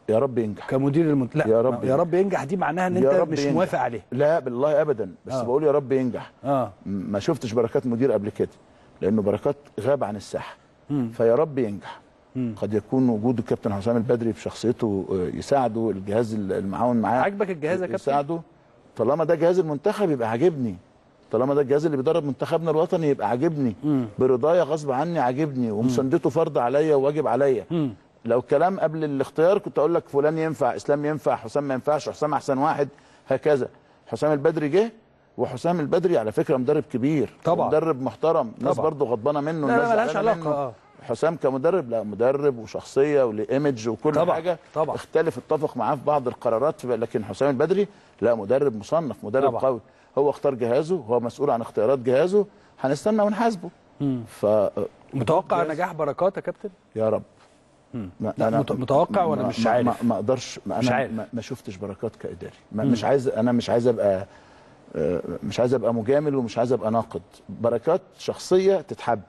يا رب ينجح كمدير المنت... لا يا رب يا رب ينجح دي معناها ان يا انت رب مش ينجح. موافق عليه لا بالله ابدا بس آه. آه. بقول يا رب ينجح اه م- ما شفتش بركات مدير قبل كده لانه بركات غاب عن الساحه مم. فيا رب ينجح مم. قد يكون وجود الكابتن حسام البدري بشخصيته آه، يساعده الجهاز المعاون معاه عاجبك الجهاز يا كابتن يساعده طالما ده جهاز المنتخب يبقى عاجبني طالما ده الجهاز اللي بيدرب منتخبنا الوطني يبقى عاجبني مم. برضايا غصب عني عاجبني ومساندته فرض عليا وواجب عليا مم. لو كلام قبل الاختيار كنت اقول لك فلان ينفع اسلام ينفع حسام ما ينفعش حسام احسن واحد هكذا حسام البدري جه وحسام البدري على فكره مدرب كبير طبعا. مدرب محترم الناس طبعا. برضه غضبانه منه لا الناس لا ملهاش زعلانة علاقه منه. اه حسام كمدرب لا مدرب وشخصيه وليه ايمج وكل طبعا. حاجه طبعا. اختلف اتفق معاه في بعض القرارات لكن حسام البدري لا مدرب مصنف مدرب طبعا. قوي هو اختار جهازه هو مسؤول عن اختيارات جهازه هنستنى ونحاسبه مم. ف متوقع جهاز- نجاح بركات يا كابتن يا رب مم. ما لا، مت- متوقع ولا ما- مش ما- عارف؟ ما, ما اقدرش ما مش انا عارف. ما, ما شفتش بركات كاداري ما مش عايز انا مش عايز ابقى آه، مش عايز ابقى مجامل ومش عايز ابقى ناقد بركات شخصيه تتحب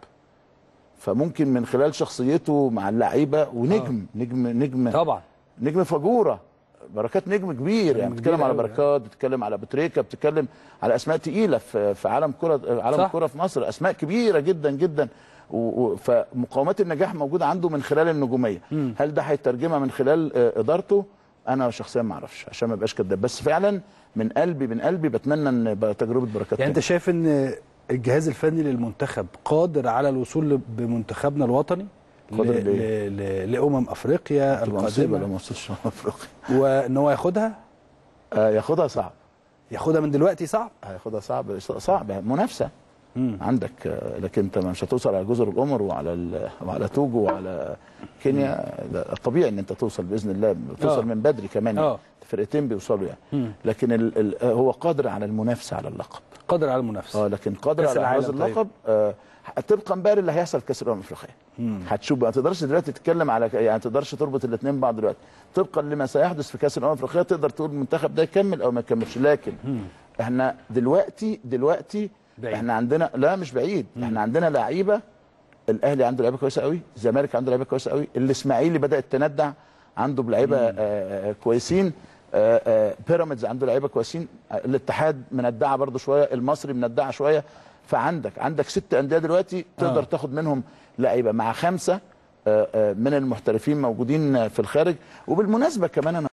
فممكن من خلال شخصيته مع اللعيبه ونجم نجم نجم طبعا نجم فجوره بركات نجم كبير يعني نجم بتتكلم كبير على أوي، بركات بتتكلم على بتريكا بتتكلم على اسماء تقيله في في عالم كره عالم صح. الكره في مصر اسماء كبيره جدا جدا و- و- فمقومات النجاح موجوده عنده من خلال النجوميه مم. هل ده هيترجمها من خلال آه، ادارته انا شخصيا ما اعرفش عشان ما ابقاش كداب بس فعلا من قلبي من قلبي بتمنى ان يبقى تجربه بركات يعني انت شايف ان الجهاز الفني للمنتخب قادر على الوصول ل- بمنتخبنا الوطني قادر ل- لإيه؟ ل- ل- لامم افريقيا تبقى مصيبه لو القادمه ما وصلش افريقيا وان هو ياخدها آه، ياخدها صعب ياخدها من دلوقتي صعب هياخدها صعب صعب منافسه مم. عندك آه، لكن انت مش هتوصل على جزر القمر وعلى ال- وعلى توجو وعلى كينيا ده الطبيعي ان انت توصل باذن الله توصل آه. من بدري كمان يعني. آه. فرقتين بيوصلوا يعني مم. لكن ال ال آه، هو قادر على المنافسه على اللقب قادر على المنافسه اه لكن قادر كأس على احراز العالم طيب. اللقب آه طبقا بقى اللي هيحصل في كاس الامم الافريقيه هتشوف ما تقدرش دلوقتي تتكلم على يعني ما تقدرش تربط الاثنين ببعض دلوقتي طبقا لما سيحدث في كاس الامم الافريقيه تقدر تقول المنتخب ده يكمل او ما يكملش لكن احنا دلوقتي دلوقتي بعيد. احنا عندنا لا مش بعيد احنا عندنا لعيبه الاهلي عنده لعيبه كويسه قوي الزمالك عنده لعيبه كويسه قوي الاسماعيلي بدات تندع عنده بلعيبه آه، آه، كويسين آه، آه، بيراميدز عنده لعيبه كويسين آه، الاتحاد مندعه برضه شويه المصري مندعه شويه فعندك عندك ست انديه دلوقتي تقدر آه. تاخد منهم لعيبه مع خمسه آه، آه، من المحترفين موجودين في الخارج وبالمناسبه كمان انا